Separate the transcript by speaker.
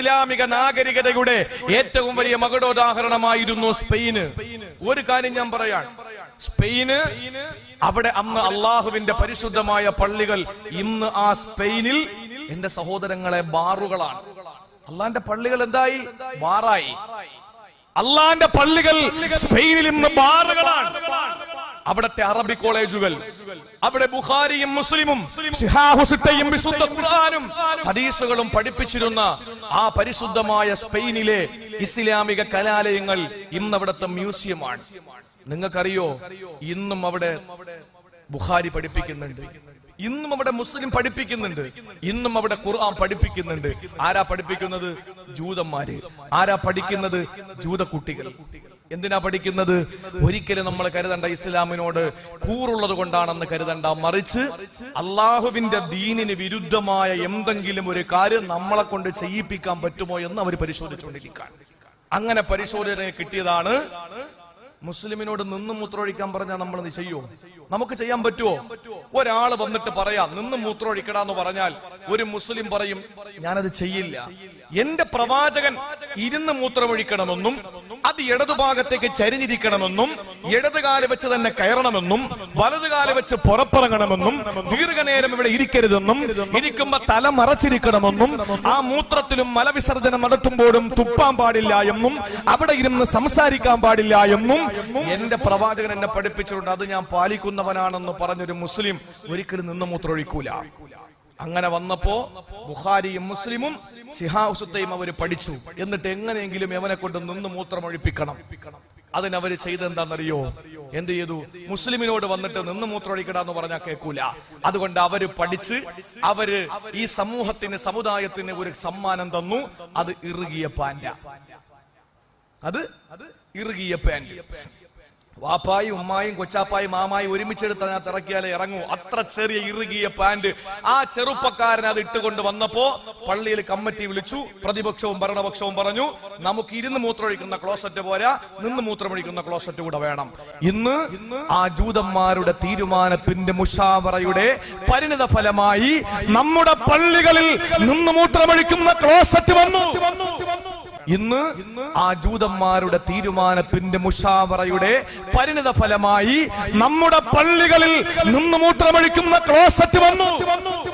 Speaker 1: ഇസ്ലാമിക നാഗരികതയുടെ ഏറ്റവും വലിയ മകുടോദാഹരണമായിരുന്നു സ്പെയിന് ഒരു കാര്യം ഞാൻ പറയാൻ സ്പെയിന് അവിടെ അന്ന് അള്ളാഹുവിന്റെ പരിശുദ്ധമായ പള്ളികൾ ഇന്ന് ആ സ്പെയിനിൽ എന്റെ സഹോദരങ്ങളെ ബാറുകളാണ് അള്ളാന്റെ പള്ളികൾ എന്തായി ബാറായി അള്ളാന്റെ പള്ളികൾ സ്പെയിനിൽ ഇന്ന് ബാറുകളാണ് അവിടത്തെ അറബി കോളേജുകൾ അവിടെ ബുഖാരിയും മുസ്ലിമും സിഹാഹുസിത്തയും വിശുദ്ധ ഖുർആനും ഹദീസുകളും പഠിപ്പിച്ചിരുന്ന ആ പരിശുദ്ധമായ സ്പെയിനിലെ ഇസ്ലാമിക കലാലയങ്ങൾ ഇന്ന് അവിടുത്തെ മ്യൂസിയമാണ് നിങ്ങൾക്കറിയോ ഇന്നും അവിടെ ബുഖാരി പഠിപ്പിക്കുന്നുണ്ട് ഇന്നും അവിടെ മുസ്ലിം പഠിപ്പിക്കുന്നുണ്ട് ഇന്നും അവിടെ ഖുർആൻ പഠിപ്പിക്കുന്നുണ്ട് ആരാ പഠിപ്പിക്കുന്നത് ജൂതന്മാര് ആരാ പഠിക്കുന്നത് ജൂതക്കുട്ടികൾ എന്തിനാ പഠിക്കുന്നത് ഒരിക്കലും നമ്മൾ കരുതണ്ട ഇസ്ലാമിനോട് കൂറുള്ളത് കൊണ്ടാണെന്ന് കരുതണ്ട മറിച്ച് അള്ളാഹുവിന്റെ ദീനിന് വിരുദ്ധമായ എന്തെങ്കിലും ഒരു കാര്യം നമ്മളെ കൊണ്ട് ചെയ്യിപ്പിക്കാൻ പറ്റുമോ എന്ന് അവർ പരിശോധിച്ചുകൊണ്ടിരിക്കാൻ അങ്ങനെ പരിശോധന കിട്ടിയതാണ് മുസ്ലിമിനോട് നിന്ന് മൂത്രമൊഴിക്കാൻ പറഞ്ഞാൽ നമ്മൾ ഇത് ചെയ്യുമോ നമുക്ക് ചെയ്യാൻ പറ്റുമോ ഒരാൾ വന്നിട്ട് പറയാം നിന്ന് മൂത്രമൊഴിക്കടാന്ന് പറഞ്ഞാൽ ഒരു മുസ്ലിം പറയും ഞാനത് ചെയ്യില്ല എന്റെ പ്രവാചകൻ ഇരുന്ന് മൂത്രമൊഴിക്കണമെന്നും അത് ഇടതുഭാഗത്തേക്ക് ചരിഞ്ഞിരിക്കണമെന്നും ഇടതുകാല് വെച്ച് തന്നെ കയറണമെന്നും വലതുകാല് വെച്ച് പുറത്തിറങ്ങണമെന്നും ദീർഘനേരം ഇവിടെ ഇരിക്കരുതെന്നും ഇരിക്കുമ്പോ തല മറച്ചിരിക്കണമെന്നും ആ മൂത്രത്തിലും മലവിസർജനം നടത്തുമ്പോഴും തുപ്പാൻ പാടില്ല എന്നും അവിടെ ഇരുന്ന് സംസാരിക്കാൻ പാടില്ല എന്നും എന്റെ പ്രവാചകൻ എന്നെ പഠിപ്പിച്ചിട്ടുണ്ട് അത് ഞാൻ പാലിക്കുന്നവനാണെന്ന് പറഞ്ഞൊരു മുസ്ലിം ഒരിക്കലും നിന്ന് മൂത്രമൊഴിക്കൂല അങ്ങനെ വന്നപ്പോ ബുഖാരിയും മുസ്ലിമും സിഹാസുത്തയും അവർ പഠിച്ചു എന്നിട്ട് എങ്ങനെയെങ്കിലും എവനെ കൊണ്ട് നിന്ന് മൂത്രമൊഴിപ്പിക്കണം അതിനവര് ചെയ്തെന്താണെന്നറിയോ എന്ത് ചെയ്തു മുസ്ലിമിനോട് വന്നിട്ട് നിന്ന് മൂത്രമൊഴിക്കടാന്ന് പറഞ്ഞാൽ കേൾക്കൂല അതുകൊണ്ട് അവര് പഠിച്ച് അവര് ഈ സമൂഹത്തിന് സമുദായത്തിന് ഒരു സമ്മാനം തന്നു അത് ഇറുകിയ പാൻഡ അത് ഇറുകിയ പാൻറ് വാപ്പായും ഉമ്മായും കൊച്ചാപ്പായും മാമായും ഒരുമിച്ചെടുത്ത് ഞാൻ ചിറക്കിയാലേ ഇറങ്ങൂ അത്ര ചെറിയ ഇറുകിയ പാന്റ് ആ ചെറുപ്പക്കാരൻ അത് ഇട്ടുകൊണ്ട് വന്നപ്പോ പള്ളിയിൽ കമ്മിറ്റി വിളിച്ചു പ്രതിപക്ഷവും ഭരണപക്ഷവും പറഞ്ഞു നമുക്ക് ഇരുന്ന് മൂത്രമൊഴിക്കുന്ന ക്ലോസറ്റ് പോരാ നിന്ന് മൂത്രമൊഴിക്കുന്ന ക്ലോസറ്റ് കൂടെ വേണം ഇന്ന് ആ ജൂതന്മാരുടെ തീരുമാനത്തിന്റെ മുഷാവറയുടെ പരിണിത ഫലമായി നമ്മുടെ പള്ളികളിൽ നിന്ന് മൂത്രമൊഴിക്കുന്ന ക്ലോസറ്റ് വന്നു ഇന്ന് ആ ജൂതന്മാരുടെ തീരുമാനത്തിന്റെ മുഷാവറയുടെ പരിണിത ഫലമായി നമ്മുടെ പള്ളികളിൽ നിന്ന് മൂത്രമൊഴിക്കുന്ന ക്ലോസറ്റ് വന്നു